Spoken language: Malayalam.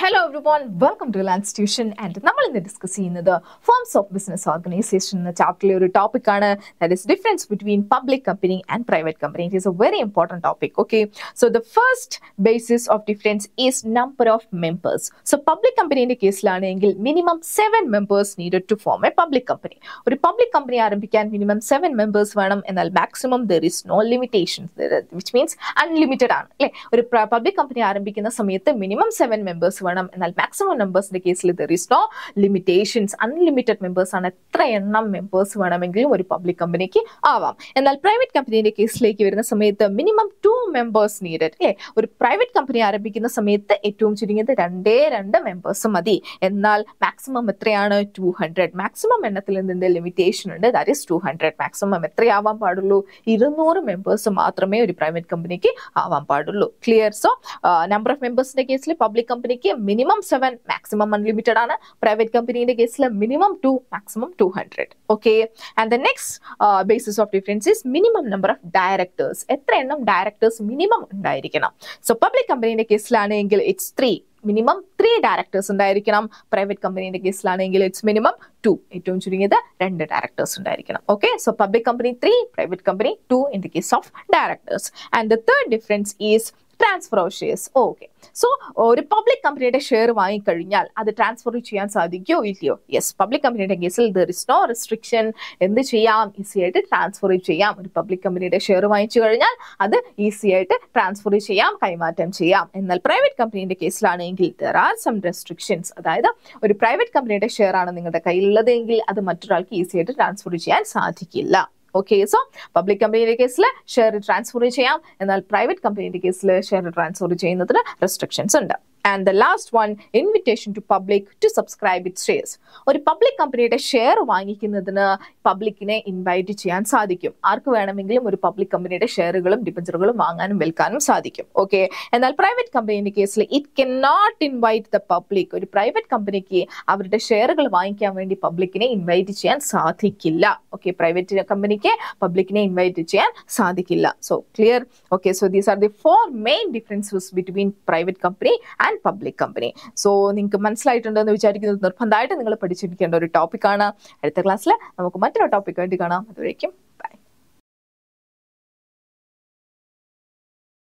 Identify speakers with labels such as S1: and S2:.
S1: hello everyone welcome to land tuition and നമ്മൾ ഇന്ന് ഡിസ്കസ് ചെയ്യുന്നത് ഫോംസ് ഓഫ് ബിസിനസ് ഓർഗനൈസേഷൻ എന്ന ചാപ്റ്ററിലെ ഒരു ടോപ്പിക് ആണ് that is difference between public company and private company it is a very important topic okay so the first basis of difference is number of members so public കമ്പനീൻ്റെ കേസിലാണെങ്കിൽ minimum seven members needed to form a public company ഒരു പബ്ലിക് കമ്പനി ആരംഭിക്കാൻ മിനിമം സെവൻ മെമ്പേഴ്സ് വേണം എന്നാൽ maximum there is no limitations which means unlimited ആണ് അല്ലേ ഒരു പബ്ലിക് കമ്പനി ആരംഭിക്കുന്ന സമയത്ത് മിനിമം സെവൻ മെമ്പേഴ്സ് വേണം എന്നാൽ മാക്സിമം മെമ്പേഴ്സിന്റെ കേസിൽ there is no limitations unlimited members ആണ് എത്ര എണ്ണം മെമ്പേഴ്സ് വേണമെങ്കിലും ഒരു പബ്ലിക് കമ്പനിക്ക് ആവാം എന്നാൽ പ്രൈവറ്റ് കമ്പനീന്റെ കേസിലേക്ക് വരുന്ന സമയത്ത് മിനിമം ടു മെമ്പേഴ്സ് നീഡഡ് അല്ലേ ഒരു പ്രൈവറ്റ് കമ്പനി ആരംഭിക്കുന്ന സമയത്ത് ഏറ്റവും ചുരുങ്ങിയത് രണ്ടേ രണ്ട് മെമ്പേഴ്സ് മതി എന്നാൽ മാക്സിമം എത്രയാണ് ടു ഹൺഡ്രഡ് മാക്സിമം എണ്ണത്തിൽ നിന്ന് ലിമിറ്റേഷൻ ഉണ്ട് that is two hundred maximum എത്രയാവാൻ പാടുള്ളൂ ഇരുന്നൂറ് മെമ്പേഴ്സ് മാത്രമേ ഒരു പ്രൈവറ്റ് കമ്പനിക്ക് ആവാൻ പാടുള്ളൂ ക്ലിയർ സോ നമ്പർ ഓഫ് മെമ്പേഴ്സിന്റെ കേസിൽ പബ്ലിക് കമ്പനിക്ക് മിനിമം സെവൻ മാക്സിമം അൺലിമിറ്റഡ് ആണ് പ്രൈവറ്റ് കമ്പനീന്റെ കേസിൽ minimum two maximum two hundred okay and the next basis of difference is minimum number of directors എത്ര എണ്ണം ഡയറക്ടേഴ്സ് മിനിമം ഉണ്ടായിരിക്കണം സോ പബ്ലിക് കമ്പനീന്റെ കേസിലാണെങ്കിൽ it's three minimum three directors ഉണ്ടായിരിക്കണം പ്രൈവറ്റ് കമ്പനീന്റെ കേസിലാണെങ്കിൽ ഇറ്റ്സ് മിനിമം ടു ഏറ്റവും ചുരുങ്ങിയത് രണ്ട് ഡയറക്ടേഴ്സ് ഉണ്ടായിരിക്കണം okay so public company three private company two in the case of directors and the third difference is transfer of shares okay so ഒരു പബ്ലിക് കമ്പനിയുടെ ഷെയർ വാങ്ങിക്കഴിഞ്ഞാൽ അത് ട്രാൻസ്ഫർ ചെയ്യാൻ സാധിക്കുമോ ഇല്ലയോ യെസ് പബ്ലിക് കമ്പനിയുടെ കേസിൽ ദർ ഇസ് നോ റെസ്ട്രിക്ഷൻ എന്ത് ചെയ്യാം ഈസി ആയിട്ട് ട്രാൻസ്ഫർ ചെയ്യാം ഒരു പബ്ലിക് കമ്പനിയുടെ ഷെയർ വാങ്ങിച്ചു കഴിഞ്ഞാൽ അത് ഈസി ആയിട്ട് ട്രാൻസ്ഫർ ചെയ്യാം കൈമാറ്റം ചെയ്യാം എന്നാൽ പ്രൈവറ്റ് കമ്പനീന്റെ കേസിലാണെങ്കിൽ ദർ ആർ സം റെസ്ട്രിക്ഷൻസ് അതായത് ഒരു പ്രൈവറ്റ് കമ്പനിയുടെ ഷെയർ ആണ് നിങ്ങളുടെ കയ്യിലുള്ളതെങ്കിൽ അത് മറ്റൊരാൾക്ക് ഈസി ആയിട്ട് ട്രാൻസ്ഫർ ചെയ്യാൻ സാധിക്കില്ല ഓക്കെ സോ പബ്ലിക് കമ്പനിയുടെ കേസിൽ ഷെയർ ട്രാൻസ്ഫർ ചെയ്യാം എന്നാൽ പ്രൈവറ്റ് കമ്പനിയുടെ കേസിൽ ഷെയർ ട്രാൻസ്ഫർ ചെയ്യുന്നതിന് റെസ്ട്രിക്ഷൻസ് ഉണ്ട് and the last one invitation to public to subscribe it shares ഒരു പബ്ലിക് കമ്പനിയുടെ ഷെയർ വാങ്ങിക്കുന്നതിന് പബ്ലിക്കിനെ ഇൻവൈറ്റ് ചെയ്യാൻ സാധിക്കും ആർക്ക് വേണമെങ്കിലും ഒരു പബ്ലിക് കമ്പനിയുടെ ഷെയറുകളും ഡിബഞ്ചറുകളും വാങ്ങാനും വിൽക്കാനും സാധിക്കും ഓക്കെ എന്നാൽ പ്രൈവറ്റ് കമ്പനിയുടെ കേസിൽ it can not invite the public ഒരു പ്രൈവറ്റ് കമ്പനിക്ക് അവരുടെ ഷെയറുകൾ വാങ്ങിക്കാൻ വേണ്ടി പബ്ലിക്കിനെ ഇൻവൈറ്റ് ചെയ്യാൻ സാധിക്കില്ല ഓക്കെ പ്രൈവറ്റ് കമ്പനിക്ക് പബ്ലിക്കിനെ ഇൻവൈറ്റ് ചെയ്യാൻ സാധിക്കില്ല so clear okay so these are the four main differences between private company and public company so നിങ്ങൾക്ക് മനസ്സിലായിട്ടുണ്ടെന്ന് വിചാരിക്കുന്നത് നിർബന്ധമായിട്ട് നിങ്ങൾ പഠിച്ചിരിക്കേണ്ട ഒരു ടോപ്പിക്കാണ് അടുത്ത ക്ലാസ്സിൽ നമുക്ക് മറ്റൊരു ടോപ്പിക്കായിട്ട് കാണാം അതുവരേക്കും